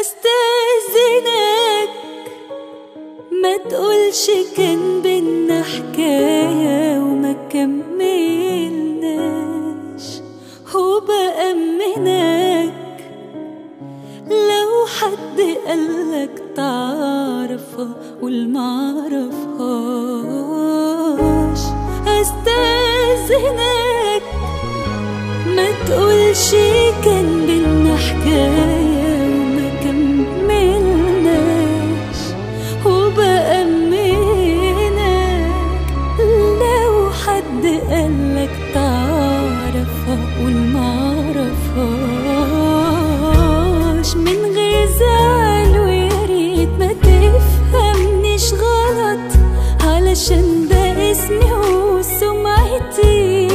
استأذنك ما تقولش كان بينا حكاية وما كملناش وبأمنك لو حد قالك تعرفها قول معرفهاش استأذنك ما تقولش كان بينا حكاية وما كملناش وبأمنك لو حد قالك تعرفها قول معرفهاش من غير زعل ويا ريت ما تفهمنيش غلط علشان ده اسمي وسمعتي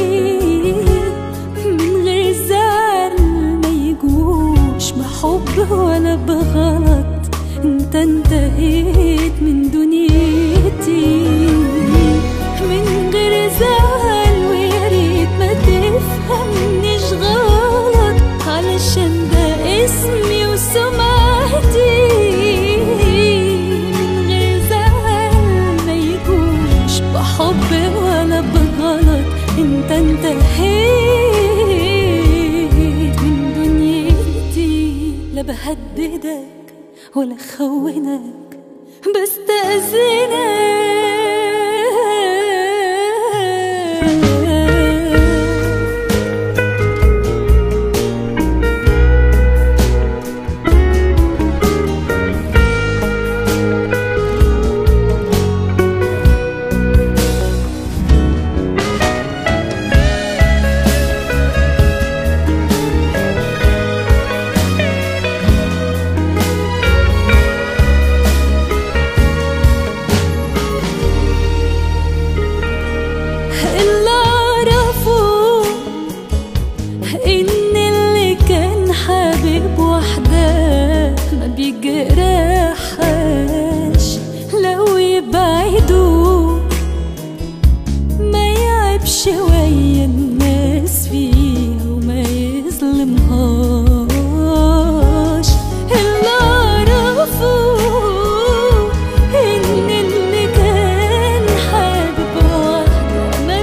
من غير زعل ما يجوش بحب ولا بغلط انت انتهيت من دنيتي من غير زعل ويا ريت ما تفهمنيش غلط علشان ده اسمي وسمعتي من غير زعل ما يجوش بحب ولا بغلط انت انتهيت من دنيتي لا بهددك ولا خونك بستأذنك اللي اعرفه ان اللي كان حابب واحدة ما بيجرحهاش لو يبعدوا ما يعيبش ويا الناس فيها وما يظلمهاش اللي اعرفه ان اللي كان حابب واحدة ما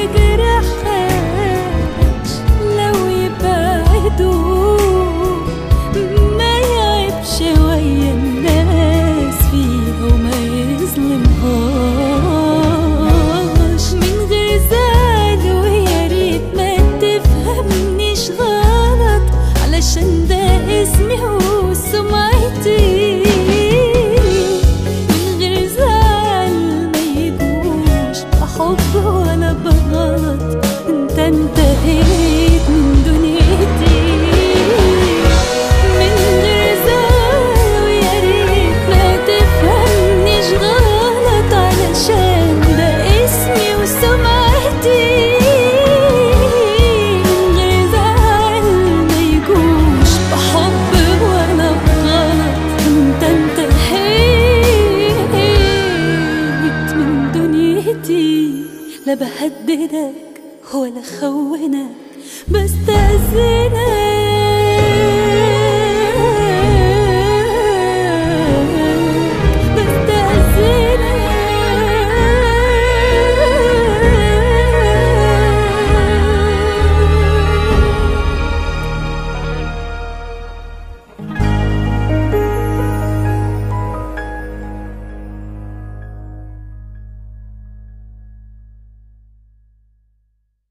بيجرحهاش لو يبعدوا ما يعيبش ويا الناس فيها وما يظلمهاش من غير زعل ويا ريت ما تفهمنيش غلط علشان ده اسمي وسمعتي من غير زعل ما يجوش بحب ولا بغلط انت انتهيت من دنيتي من غير زعل ويا ريت ما تفهمنيش غلط علشان ده اسمي وسمعتي من غير زعل ما يجوش بحب ولا بغلط انت انتهيت من دنيتي لا بهددك ولا خونك بستأذنك